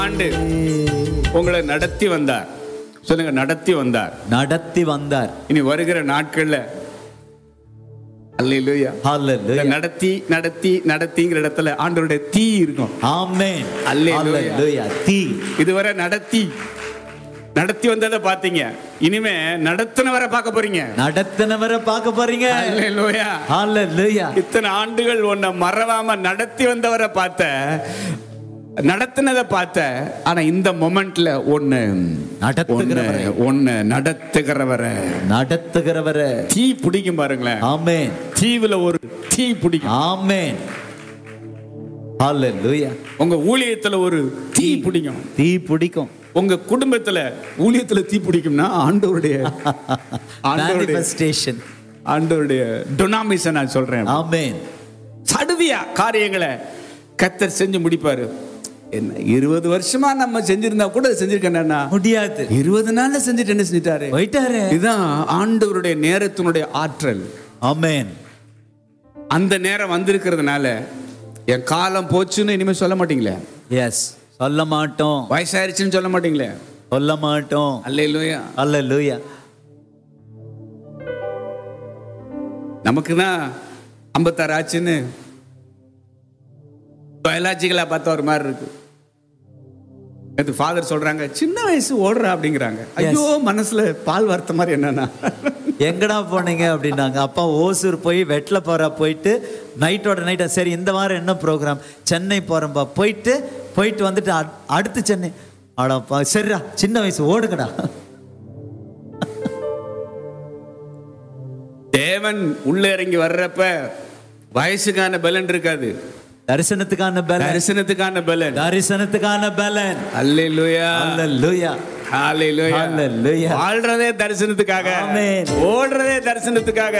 ஆண்டு உங்களை நடத்தி வந்தார் சொல்லுங்க நடத்தி வந்தார் நடத்தி வந்தார் இனி வருகிற நாட்கள்ல அல்லேலூயா இந்த ஹalleluya நடத்தி நடத்தி நடத்திங்கிற இடத்துல ஆண்டவருடைய தீ இருக்கும் ஆமென் அல்லேலூயா. ஹalleluya தீ இதுவரை நடத்தி நடத்தி வந்ததை பாத்தீங்க இனிமே நடத்தினவரை பார்க்க போறீங்க நடத்தினவரை பார்க்க போறீங்க அல்லேலூயா ஹalleluya இத்தனை ஆண்டுகள் உன்னை மறவாம நடத்தி வந்தவரை பார்த்த நடத்தினதை பார்த்த ஆனா இந்த மொமெண்ட்ல ஒண்ணு நடத்துகிறவரை. ஒண்ணு- ஒண்ணு நடத்துகிறவரை நடத்துகிறவரை தீ பிடிக்கும் பாருங்களேன் ஆமென் தீவுல ஒரு தீ பிடிக்கும் ஆமென் ஹalleluya உங்க ஊழியத்துல ஒரு தீ பிடிக்கும் தீ பிடிக்கும் உங்க குடும்பத்துல ஊழியத்துல தீ பிடிக்கும்னா ஆண்டவருடைய ஆண்டவருடைய manifestation ஆண்டவருடைய டொனாமிஸை நான் சொல்றேன் ஆமென் சடுதியா காரியங்களை கத்தர் செஞ்சு முடிப்பாரு என்ன இருபது வருஷமா நம்ம செஞ்சிருந்தா கூட செஞ்சிருக்கேன்னா முடியாது இருபது நாள்ல செஞ்சுட்டு என்ன செஞ்சுட்டாரு போயிட்டாரு இதுதான் ஆண்டவருடைய நேரத்தினுடைய ஆற்றல் ஆமென் அந்த நேரம் வந்திருக்கிறதுனால என் காலம் போச்சுன்னு இனிமே சொல்ல மாட்டீங்களே எஸ் சொல்ல மாட்டோம் வயசாயிருச்சுன்னு சொல்ல மாட்டீங்களே சொல்ல மாட்டோம் அல்லேலூயா ஹalleluya நமக்கு தான் ஐம்பத்தாறு ஆச்சுன்னு பயாலஜிக்கலா பார்த்தா ஒரு மாதிரி இருக்கு அது ஃபாதர் சொல்றாங்க சின்ன வயசு ஓடுறா அப்படிங்கிறாங்க ஐயோ மனசுல பால் வார்த்த மாதிரி என்னன்னா எங்கடா போனீங்க அப்படின்னாங்க அப்பா ஓசூர் போய் வெட்ல போறா போயிட்டு நைட்டோட நைட்டா சரி இந்த வாரம் என்ன ப்ரோக்ராம் சென்னை போறேன்பா போயிட்டு போயிட்டு வந்துட்டு அட்- அடுத்து சென்னை அடப்பா சரிடா சின்ன வயசு ஓடுங்கடா தேவன் உள்ள இறங்கி வர்றப்ப வயசுக்கான பலன் இருக்காது தரிசனத்துக்கான பலன் தரிசனத்துக்கான பலன் தரிசனத்துக்கான பலன் அல்லேலூயா ஹalleluya ஹalleluya Hallelujah. வாழ்றதே தரிசனத்துக்காக Amen. ஓடுறதே தரிசனத்துக்காக